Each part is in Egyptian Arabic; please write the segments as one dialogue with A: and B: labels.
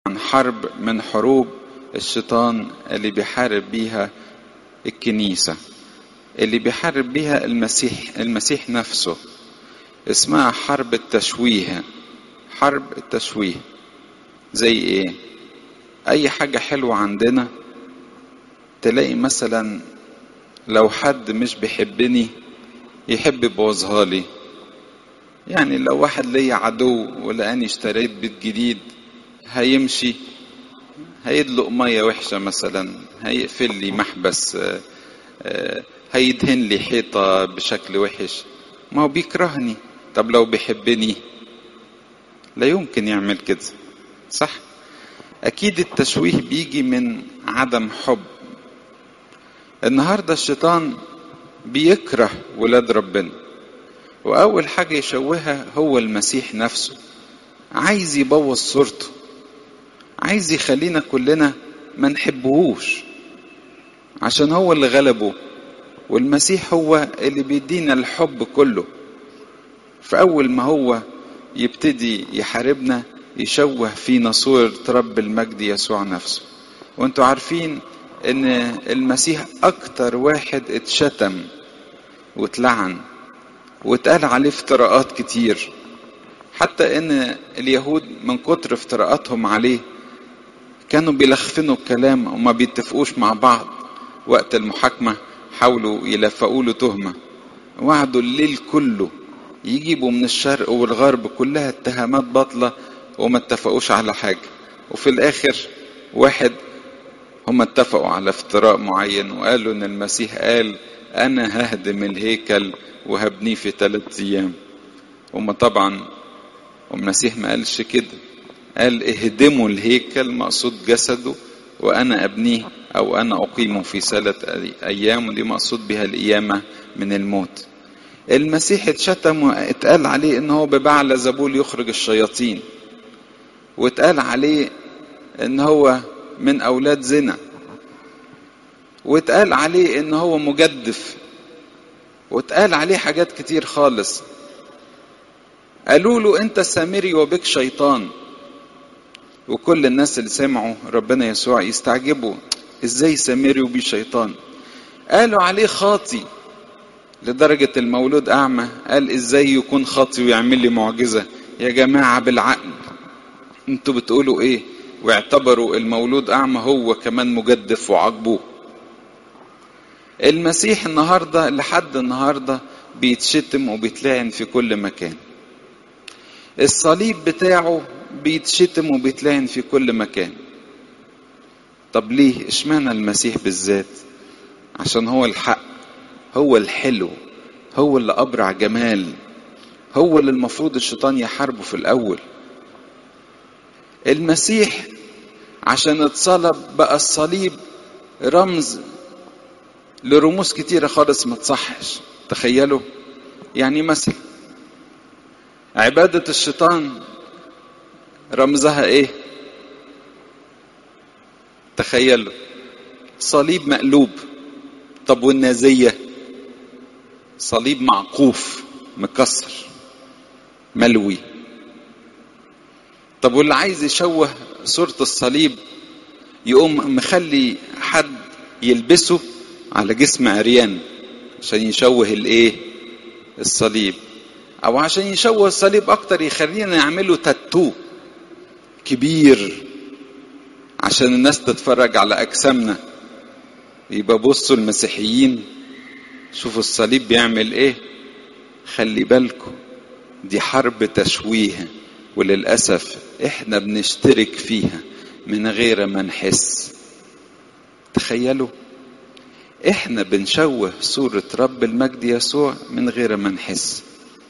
A: عن حرب من حروب الشيطان اللي بيحارب بيها الكنيسة اللي بيحارب بيها المسيح المسيح نفسه اسمها حرب التشويه حرب التشويه زي ايه اي حاجة حلوة عندنا تلاقي مثلا لو حد مش بيحبني يحب يبوظها لي يعني لو واحد ليا عدو ولقاني اشتريت بيت جديد هيمشي هيدلق ميه وحشه مثلا هيقفل لي محبس هيدهن لي حيطه بشكل وحش ما هو بيكرهني طب لو بيحبني لا يمكن يعمل كده صح اكيد التشويه بيجي من عدم حب النهارده الشيطان بيكره ولاد ربنا واول حاجه يشوهها هو المسيح نفسه عايز يبوظ صورته عايز يخلينا كلنا ما نحبهوش عشان هو اللي غلبه والمسيح هو اللي بيدينا الحب كله فاول ما هو يبتدي يحاربنا يشوه فينا صورة رب المجد يسوع نفسه وانتوا عارفين ان المسيح اكتر واحد اتشتم واتلعن واتقال عليه افتراءات كتير حتى ان اليهود من كتر افتراءاتهم عليه كانوا بيلخفنوا الكلام وما بيتفقوش مع بعض وقت المحاكمة حاولوا يلفقوا له تهمة وعدوا الليل كله يجيبوا من الشرق والغرب كلها اتهامات باطلة وما اتفقوش على حاجة وفي الآخر واحد هم اتفقوا على افتراء معين وقالوا ان المسيح قال انا ههدم الهيكل وهبنيه في ثلاث ايام هم طبعا والمسيح ما قالش كده قال اهدموا الهيكل مقصود جسده وانا ابنيه او انا اقيمه في ثلاث ايام ودي مقصود بها القيامه من الموت المسيح اتشتم واتقال عليه ان هو ببعل زبول يخرج الشياطين واتقال عليه ان هو من اولاد زنا واتقال عليه ان هو مجدف واتقال عليه حاجات كتير خالص قالوا له انت سامري وبك شيطان وكل الناس اللي سمعوا ربنا يسوع يستعجبوا ازاي سامري وبي شيطان قالوا عليه خاطي لدرجة المولود أعمى قال ازاي يكون خاطي ويعمل لي معجزة يا جماعة بالعقل انتوا بتقولوا ايه واعتبروا المولود أعمى هو كمان مجدف وعاقبوه المسيح النهاردة لحد النهاردة بيتشتم وبيتلعن في كل مكان الصليب بتاعه بيتشتم وبيتلعن في كل مكان طب ليه اشمعنى المسيح بالذات عشان هو الحق هو الحلو هو اللي أبرع جمال هو اللي المفروض الشيطان يحاربه في الأول المسيح عشان اتصلب بقى الصليب رمز لرموز كتيرة خالص ما تصحش تخيلوا يعني مثلا عبادة الشيطان رمزها ايه تخيلوا صليب مقلوب طب والنازية صليب معقوف مكسر ملوي طب واللي عايز يشوه صورة الصليب يقوم مخلي حد يلبسه على جسم عريان عشان يشوه الايه الصليب او عشان يشوه الصليب اكتر يخلينا نعمله تاتو كبير عشان الناس تتفرج على اجسامنا يبقى بصوا المسيحيين شوفوا الصليب بيعمل ايه خلي بالكم دي حرب تشويه وللاسف احنا بنشترك فيها من غير ما نحس تخيلوا احنا بنشوه صورة رب المجد يسوع من غير ما نحس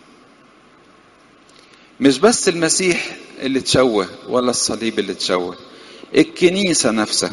A: مش بس المسيح اللي تشوه ولا الصليب اللي تشوه الكنيسة نفسها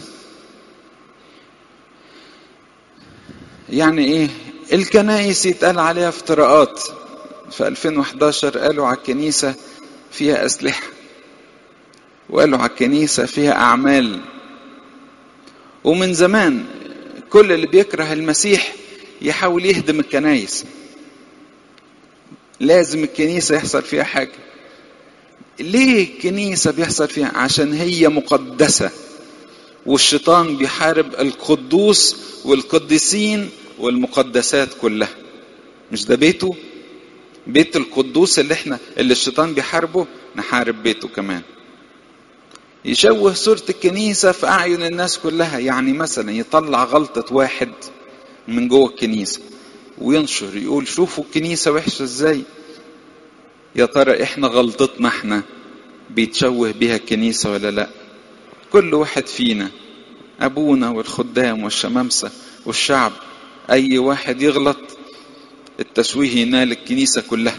A: يعني ايه الكنائس يتقال عليها افتراءات في 2011 قالوا على الكنيسة فيها أسلحة وقالوا على الكنيسة فيها أعمال ومن زمان كل اللي بيكره المسيح يحاول يهدم الكنايس لازم الكنيسة يحصل فيها حاجة ليه الكنيسة بيحصل فيها عشان هي مقدسة والشيطان بيحارب القدوس والقديسين والمقدسات كلها مش ده بيته بيت القدوس اللي احنا اللي الشيطان بيحاربه نحارب بيته كمان يشوه صورة الكنيسة في أعين الناس كلها يعني مثلا يطلع غلطة واحد من جوه الكنيسة وينشر يقول شوفوا الكنيسة وحشة ازاي يا ترى احنا غلطتنا احنا بيتشوه بيها الكنيسة ولا لا كل واحد فينا أبونا والخدام والشمامسة والشعب أي واحد يغلط التشويه ينال الكنيسة كلها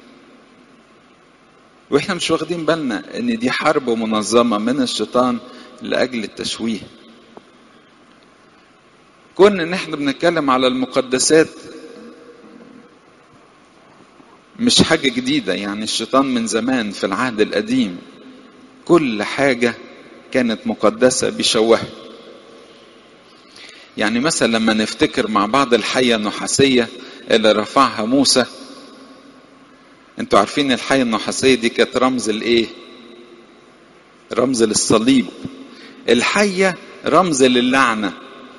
A: واحنا مش واخدين بالنا ان دي حرب منظمة من الشيطان لأجل التشويه كون ان احنا بنتكلم على المقدسات مش حاجة جديدة يعني الشيطان من زمان في العهد القديم كل حاجة كانت مقدسة بيشوهها يعني مثلا لما نفتكر مع بعض الحية النحاسية اللي رفعها موسى انتوا عارفين الحية النحاسية دي كانت رمز الايه رمز للصليب الحية رمز للعنة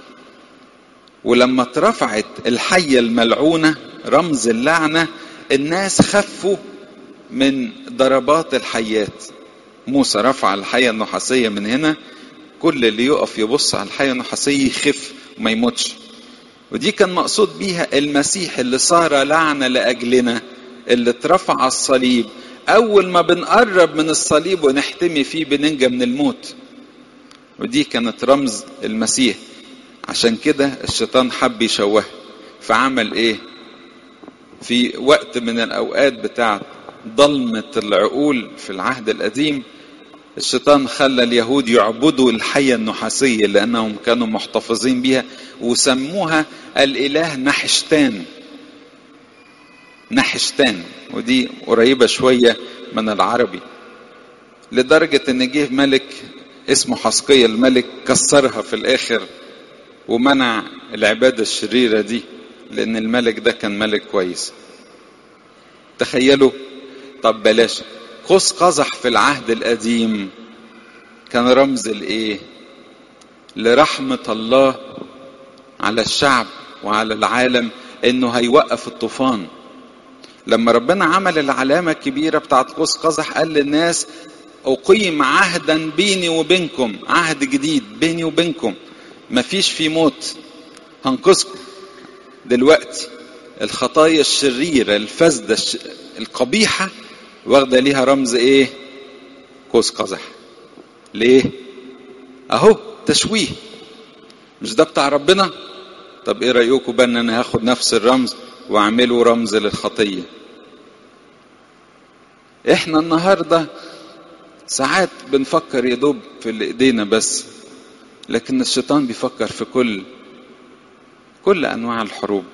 A: ولما اترفعت الحية الملعونة رمز اللعنة الناس خفوا من ضربات الحيات موسى رفع الحية النحاسية من هنا كل اللي يقف يبص على الحية النحاسية يخف وما يموتش ودي كان مقصود بيها المسيح اللي صار لعنة لأجلنا اللي اترفع على الصليب أول ما بنقرب من الصليب ونحتمي فيه بننجى من الموت ودي كانت رمز المسيح عشان كده الشيطان حب يشوه فعمل ايه في وقت من الأوقات بتاعت ضلمة العقول في العهد القديم الشيطان خلى اليهود يعبدوا الحية النحاسية لأنهم كانوا محتفظين بها وسموها الإله نحشتان نحشتان ودي قريبة شوية من العربي لدرجة ان جه ملك اسمه حسقية الملك كسرها في الاخر ومنع العبادة الشريرة دي لان الملك ده كان ملك كويس تخيلوا طب بلاش قوس قزح في العهد القديم كان رمز الايه لرحمة الله على الشعب وعلى العالم انه هيوقف الطوفان لما ربنا عمل العلامة الكبيرة بتاعت قوس قزح قال للناس أقيم عهدا بيني وبينكم عهد جديد بيني وبينكم مفيش في موت هنقذكم دلوقتي الخطايا الشريرة الفاسدة القبيحة واخدة ليها رمز ايه قوس قزح ليه اهو تشويه مش ده بتاع ربنا طب ايه رأيكم بقى ان انا هاخد نفس الرمز واعمله رمز للخطية احنا النهاردة ساعات بنفكر يا دوب في اللي ايدينا بس لكن الشيطان بيفكر في كل كل انواع الحروب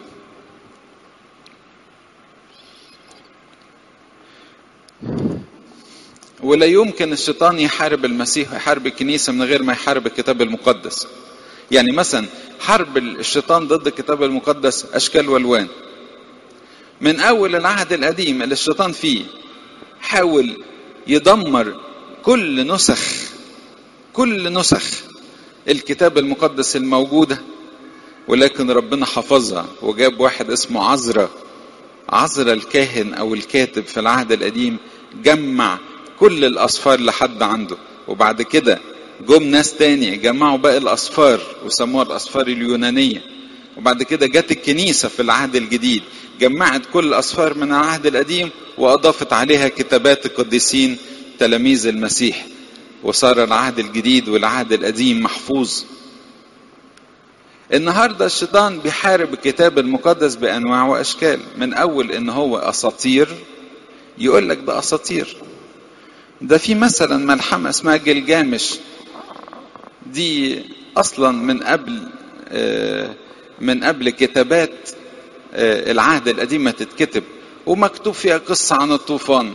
A: ولا يمكن الشيطان يحارب المسيح ويحارب الكنيسة من غير ما يحارب الكتاب المقدس يعني مثلا حرب الشيطان ضد الكتاب المقدس أشكال والوان من أول العهد القديم اللي الشيطان فيه حاول يدمر كل نسخ كل نسخ الكتاب المقدس الموجودة ولكن ربنا حفظها وجاب واحد اسمه عزرا عزرا الكاهن أو الكاتب في العهد القديم جمع كل الأصفار لحد عنده وبعد كده جم ناس تاني جمعوا باقي الأصفار وسموها الأصفار اليونانية وبعد كده جت الكنيسة في العهد الجديد جمعت كل الأصفار من العهد القديم وأضافت عليها كتابات القديسين تلاميذ المسيح وصار العهد الجديد والعهد القديم محفوظ النهارده الشيطان بيحارب الكتاب المقدس بانواع واشكال من اول ان هو اساطير يقول لك ده اساطير ده في مثلا ملحمه اسمها جلجامش دي اصلا من قبل من قبل كتابات العهد القديم ما تتكتب ومكتوب فيها قصه عن الطوفان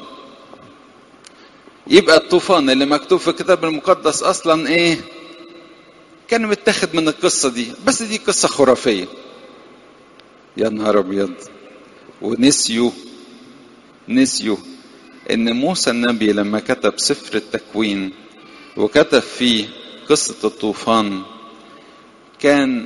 A: يبقى الطوفان اللي مكتوب في الكتاب المقدس اصلا ايه كان متاخد من القصه دي بس دي قصه خرافيه يا نهار ابيض ونسيوا نسيوا ان موسى النبي لما كتب سفر التكوين وكتب فيه قصة الطوفان كان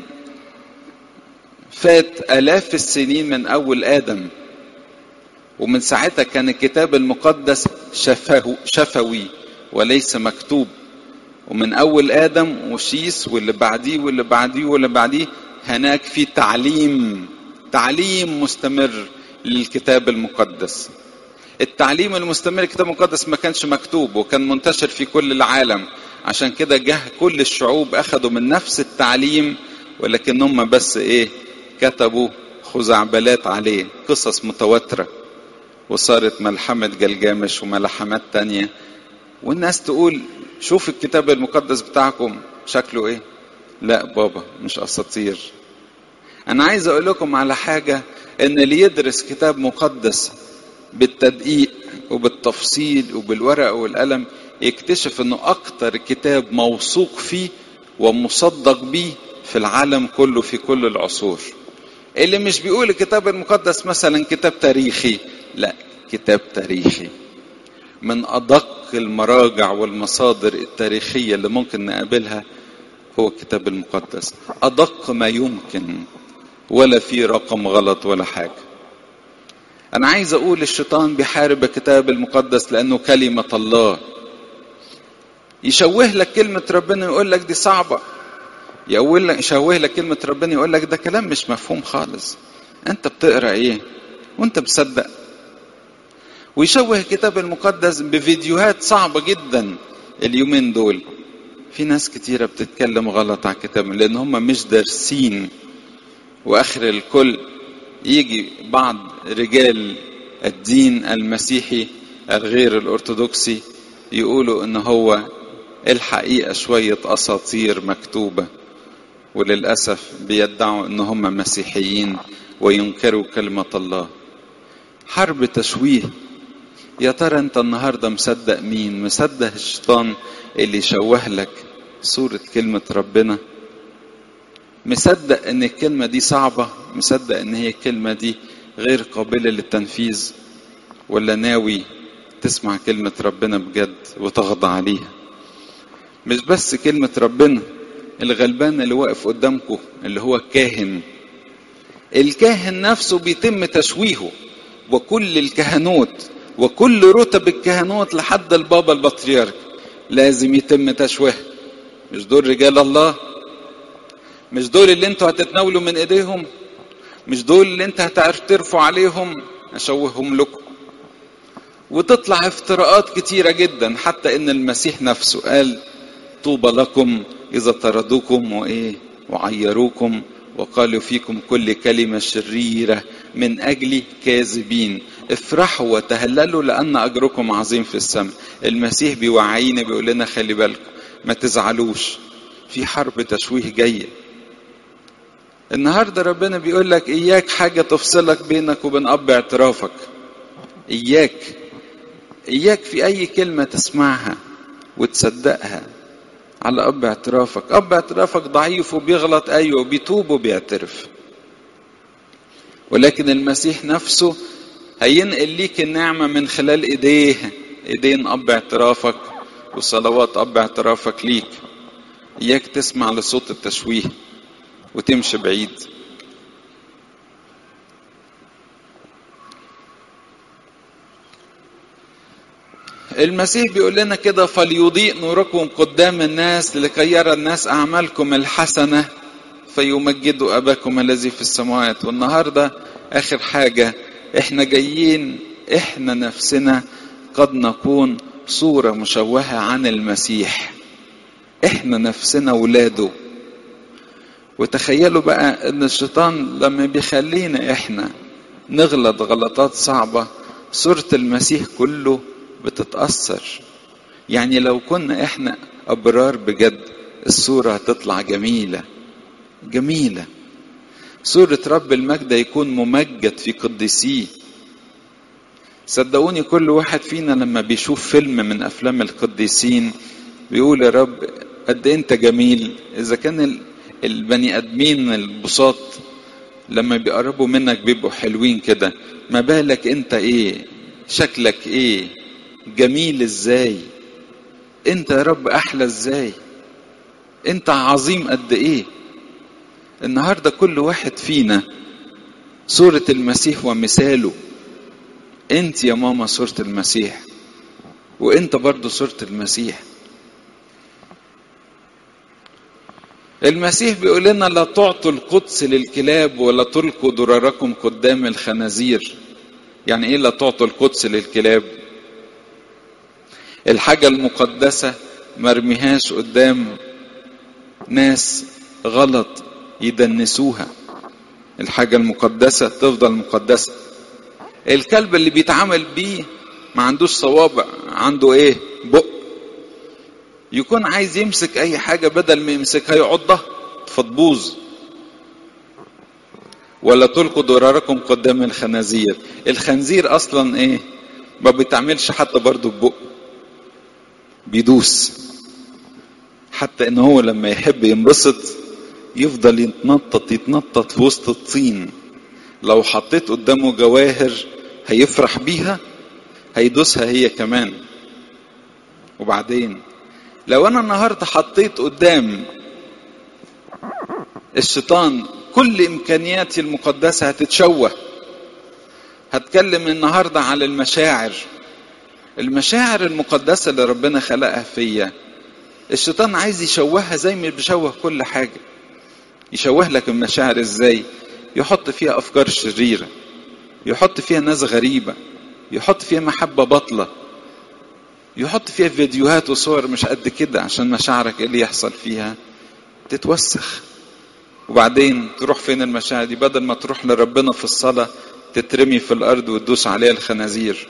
A: فات آلاف السنين من أول آدم ومن ساعتها كان الكتاب المقدس شفه شفوي وليس مكتوب ومن أول آدم وشيس واللي بعديه واللي بعديه واللي بعديه هناك في تعليم تعليم مستمر للكتاب المقدس التعليم المستمر للكتاب المقدس ما كانش مكتوب وكان منتشر في كل العالم عشان كده جه كل الشعوب أخدوا من نفس التعليم ولكن هم بس إيه كتبوا خزعبلات عليه قصص متواترة وصارت ملحمة جلجامش وملحمات تانية والناس تقول شوف الكتاب المقدس بتاعكم شكله ايه لا بابا مش اساطير انا عايز اقول لكم على حاجة ان اللي يدرس كتاب مقدس بالتدقيق وبالتفصيل وبالورق والقلم يكتشف انه اكتر كتاب موثوق فيه ومصدق بيه في العالم كله في كل العصور اللي مش بيقول الكتاب المقدس مثلا كتاب تاريخي لا كتاب تاريخي من ادق المراجع والمصادر التاريخيه اللي ممكن نقابلها هو الكتاب المقدس ادق ما يمكن ولا في رقم غلط ولا حاجه انا عايز اقول الشيطان بيحارب الكتاب المقدس لانه كلمه الله يشوه لك كلمه ربنا يقول لك دي صعبه يقول لك يشوه لك كلمه ربنا يقول لك ده كلام مش مفهوم خالص انت بتقرا ايه وانت مصدق ويشوه الكتاب المقدس بفيديوهات صعبة جدا اليومين دول في ناس كتيرة بتتكلم غلط على الكتاب لأن هم مش دارسين وآخر الكل يجي بعض رجال الدين المسيحي الغير الأرثوذكسي يقولوا إن هو الحقيقة شوية أساطير مكتوبة وللأسف بيدعوا إن هم مسيحيين وينكروا كلمة الله حرب تشويه يا ترى انت النهاردة مصدق مين مصدق الشيطان اللي يشوه لك صورة كلمة ربنا مصدق ان الكلمة دي صعبة مصدق ان هي الكلمة دي غير قابلة للتنفيذ ولا ناوي تسمع كلمة ربنا بجد وتخضع عليها مش بس كلمة ربنا الغلبان اللي واقف قدامكم اللي هو الكاهن الكاهن نفسه بيتم تشويهه وكل الكهنوت وكل رتب الكهنوت لحد البابا البطريرك لازم يتم تشويه مش دول رجال الله مش دول اللي انتوا هتتناولوا من ايديهم مش دول اللي انت هتعترفوا عليهم اشوههم لكم وتطلع افتراءات كتيرة جدا حتى ان المسيح نفسه قال طوبى لكم اذا طردوكم وايه وعيروكم وقالوا فيكم كل كلمة شريرة من أجل كاذبين افرحوا وتهللوا لأن أجركم عظيم في السماء المسيح بيوعينا بيقول لنا خلي بالكم ما تزعلوش في حرب تشويه جاية النهاردة ربنا بيقول لك إياك حاجة تفصلك بينك وبين أب اعترافك إياك إياك في أي كلمة تسمعها وتصدقها على أب اعترافك أب اعترافك ضعيف وبيغلط أيوه وبيتوب وبيعترف ولكن المسيح نفسه هينقل ليك النعمة من خلال إيديه إيدين أب اعترافك وصلوات أب اعترافك ليك إياك تسمع لصوت التشويه وتمشي بعيد المسيح بيقول لنا كده فليضيء نوركم قدام الناس لكي يرى الناس أعمالكم الحسنة فيمجدوا أباكم الذي في السماوات والنهاردة آخر حاجة إحنا جايين إحنا نفسنا قد نكون صورة مشوهة عن المسيح إحنا نفسنا ولاده وتخيلوا بقى إن الشيطان لما بيخلينا إحنا نغلط غلطات صعبة صورة المسيح كله بتتأثر يعني لو كنا احنا أبرار بجد الصورة هتطلع جميلة جميلة صورة رب المجد يكون ممجد في قدسيه صدقوني كل واحد فينا لما بيشوف فيلم من أفلام القديسين بيقول يا رب قد انت جميل إذا كان البني آدمين البساط لما بيقربوا منك بيبقوا حلوين كده ما بالك انت ايه شكلك ايه جميل ازاي انت يا رب احلى ازاي انت عظيم قد ايه النهارده كل واحد فينا صورة المسيح ومثاله انت يا ماما صورة المسيح وانت برضو صورة المسيح المسيح بيقول لنا لا تعطوا القدس للكلاب ولا تلقوا ضرركم قدام الخنازير يعني ايه لا تعطوا القدس للكلاب الحاجة المقدسة مرميهاش قدام ناس غلط يدنسوها الحاجة المقدسة تفضل مقدسة الكلب اللي بيتعامل بيه ما عندوش صوابع عنده ايه بق يكون عايز يمسك اي حاجة بدل ما يمسكها يعضها فتبوظ ولا تلقوا ضرركم قدام الخنازير الخنزير اصلا ايه ما بيتعملش حتى برضه ببق بيدوس حتى ان هو لما يحب ينبسط يفضل يتنطط يتنطط في وسط الطين لو حطيت قدامه جواهر هيفرح بيها هيدوسها هي كمان وبعدين لو انا النهارده حطيت قدام الشيطان كل امكانياتي المقدسه هتتشوه هتكلم النهارده على المشاعر المشاعر المقدسه اللي ربنا خلقها فيا الشيطان عايز يشوهها زي ما بيشوه كل حاجه يشوه لك المشاعر ازاي يحط فيها افكار شريره يحط فيها ناس غريبه يحط فيها محبه بطله يحط فيها فيديوهات وصور مش قد كده عشان مشاعرك ايه اللي يحصل فيها تتوسخ وبعدين تروح فين المشاعر دي بدل ما تروح لربنا في الصلاة تترمي في الأرض وتدوس عليها الخنازير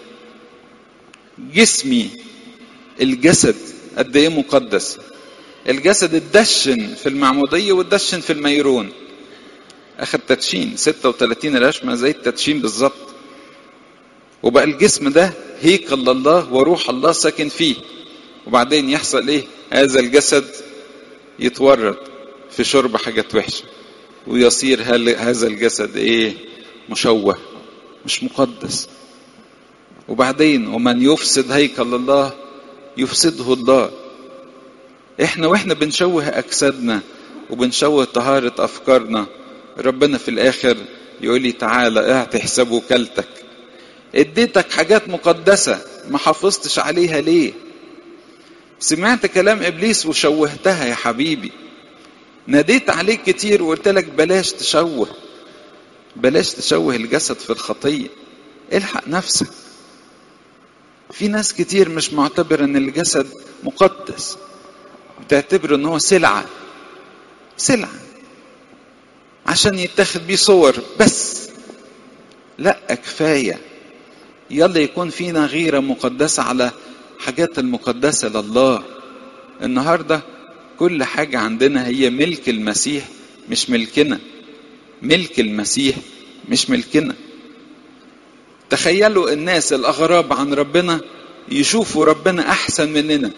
A: جسمي الجسد قد ايه مقدس الجسد اتدشن في المعمودية واتدشن في الميرون أخد تدشين 36 رشمة زي التدشين بالظبط وبقى الجسم ده هيكل لله وروح الله ساكن فيه وبعدين يحصل ايه هذا الجسد يتورط في شرب حاجات وحشة ويصير هذا الجسد ايه مشوه مش مقدس وبعدين ومن يفسد هيكل الله يفسده الله احنا واحنا بنشوه اجسادنا وبنشوه طهارة افكارنا ربنا في الاخر يقول لي تعالى اعطي حساب وكالتك اديتك حاجات مقدسة ما حافظتش عليها ليه سمعت كلام ابليس وشوهتها يا حبيبي ناديت عليك كتير وقلت لك بلاش تشوه بلاش تشوه الجسد في الخطية الحق نفسك في ناس كتير مش معتبر ان الجسد مقدس بتعتبر ان هو سلعة سلعة عشان يتاخد بيه صور بس لا كفاية يلا يكون فينا غيرة مقدسة على حاجات المقدسة لله النهاردة كل حاجة عندنا هي ملك المسيح مش ملكنا ملك المسيح مش ملكنا تخيلوا الناس الأغراب عن ربنا يشوفوا ربنا أحسن مننا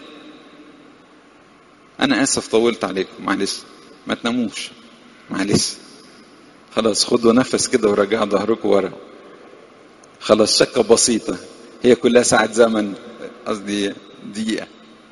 A: أنا آسف طولت عليكم معلش ما تناموش معلش خلاص خدوا نفس كده ورجعوا ظهركم ورا خلاص شكة بسيطة هي كلها ساعة زمن قصدي دقيقة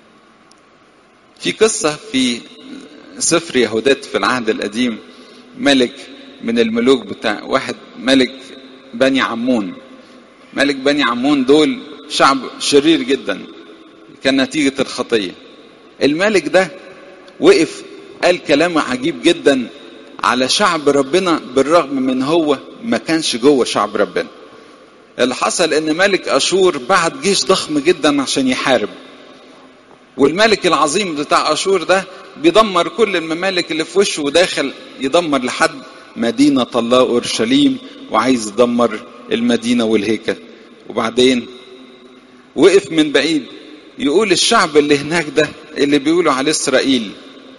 A: في قصة في سفر يهودات في العهد القديم ملك من الملوك بتاع واحد ملك بني عمون ملك بني عمون دول شعب شرير جدا كان نتيجة الخطية الملك ده وقف قال كلام عجيب جدا على شعب ربنا بالرغم من هو ما كانش جوه شعب ربنا اللي حصل ان ملك اشور بعت جيش ضخم جدا عشان يحارب والملك العظيم بتاع اشور ده بيدمر كل الممالك اللي في وشه وداخل يدمر لحد مدينة الله اورشليم وعايز يدمر المدينة والهيكل وبعدين وقف من بعيد يقول الشعب اللي هناك ده اللي بيقولوا عليه اسرائيل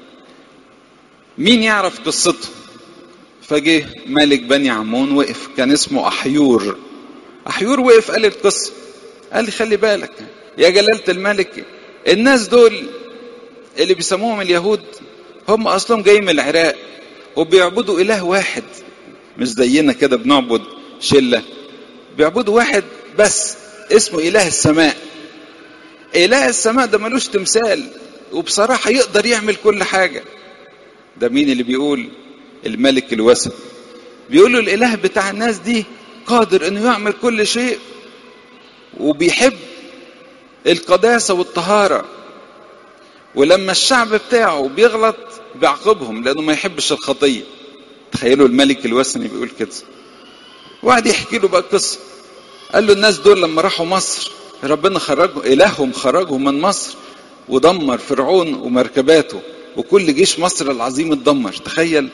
A: مين يعرف قصته فجه ملك بني عمون وقف كان اسمه احيور احيور وقف قال القصه قال لي خلي بالك يا جلاله الملك الناس دول اللي بيسموهم اليهود هم اصلهم جايين من العراق وبيعبدوا اله واحد مش زينا كده بنعبد شله بيعبدوا واحد بس اسمه اله السماء إله السماء ده ملوش تمثال وبصراحة يقدر يعمل كل حاجة ده مين اللي بيقول الملك الوثن بيقولوا الإله بتاع الناس دي قادر إنه يعمل كل شيء وبيحب القداسة والطهارة ولما الشعب بتاعه بيغلط بيعاقبهم لأنه ما يحبش الخطية تخيلوا الملك الوثني بيقول كده وقعد يحكي له بقى قصة قال له الناس دول لما راحوا مصر ربنا خرجهم إلههم خرجهم من مصر ودمر فرعون ومركباته وكل جيش مصر العظيم اتدمر تخيل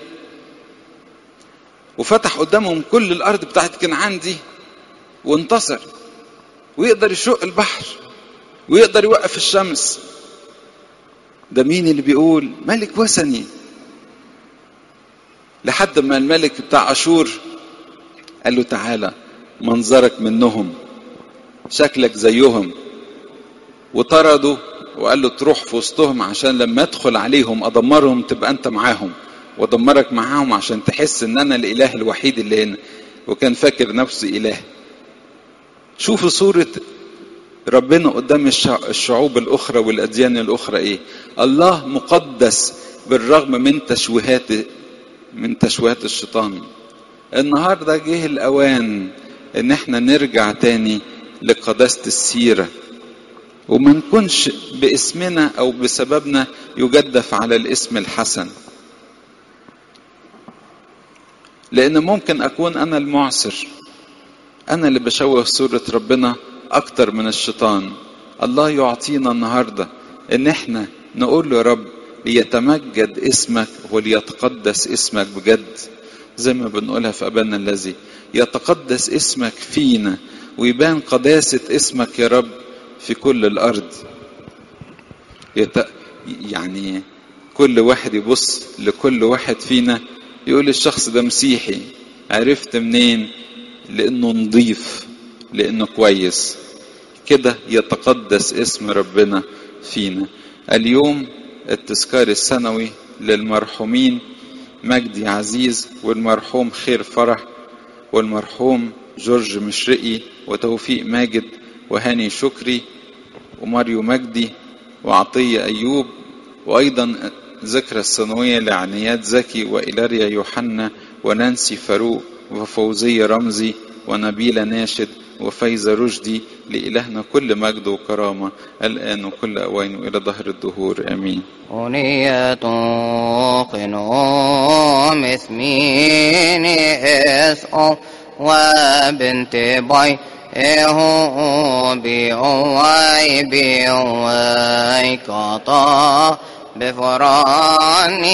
A: وفتح قدامهم كل الأرض بتاعت كنعان دي وانتصر ويقدر يشق البحر ويقدر يوقف الشمس ده مين اللي بيقول ملك وثني لحد ما الملك بتاع اشور قال له تعالى منظرك منهم شكلك زيهم وطرده وقال له تروح في وسطهم عشان لما ادخل عليهم ادمرهم تبقى انت معاهم وادمرك معاهم عشان تحس ان انا الاله الوحيد اللي هنا وكان فاكر نفسه اله شوفوا صورة ربنا قدام الشعوب الأخرى والأديان الأخرى إيه الله مقدس بالرغم من تشويهات من تشويهات الشيطان النهاردة جه الأوان إن احنا نرجع تاني لقداسة السيرة وما نكونش باسمنا أو بسببنا يجدف على الاسم الحسن لأن ممكن أكون أنا المعسر أنا اللي بشوه صورة ربنا أكتر من الشيطان الله يعطينا النهاردة إن إحنا نقول له يا رب ليتمجد اسمك وليتقدس اسمك بجد زي ما بنقولها في أبانا الذي يتقدس اسمك فينا ويبان قداسة اسمك يا رب في كل الأرض يت... يعني كل واحد يبص لكل واحد فينا يقول الشخص ده مسيحي عرفت منين لانه نضيف لانه كويس كده يتقدس اسم ربنا فينا اليوم التذكار السنوي للمرحومين مجدي عزيز والمرحوم خير فرح والمرحوم جورج مشرقي وتوفيق ماجد وهاني شكري وماريو مجدي وعطية أيوب وأيضا ذكرى السنوية لعنيات زكي وإلاريا يوحنا ونانسي فاروق وفوزية رمزي ونبيلة ناشد وفايزة رشدي لإلهنا كل مجد وكرامة الآن وكل أوان وإلى ظهر الدهور آمين
B: أنية قنوم اسمين اسأل وبنت باي إهو بيوي بيوي كطا بفراني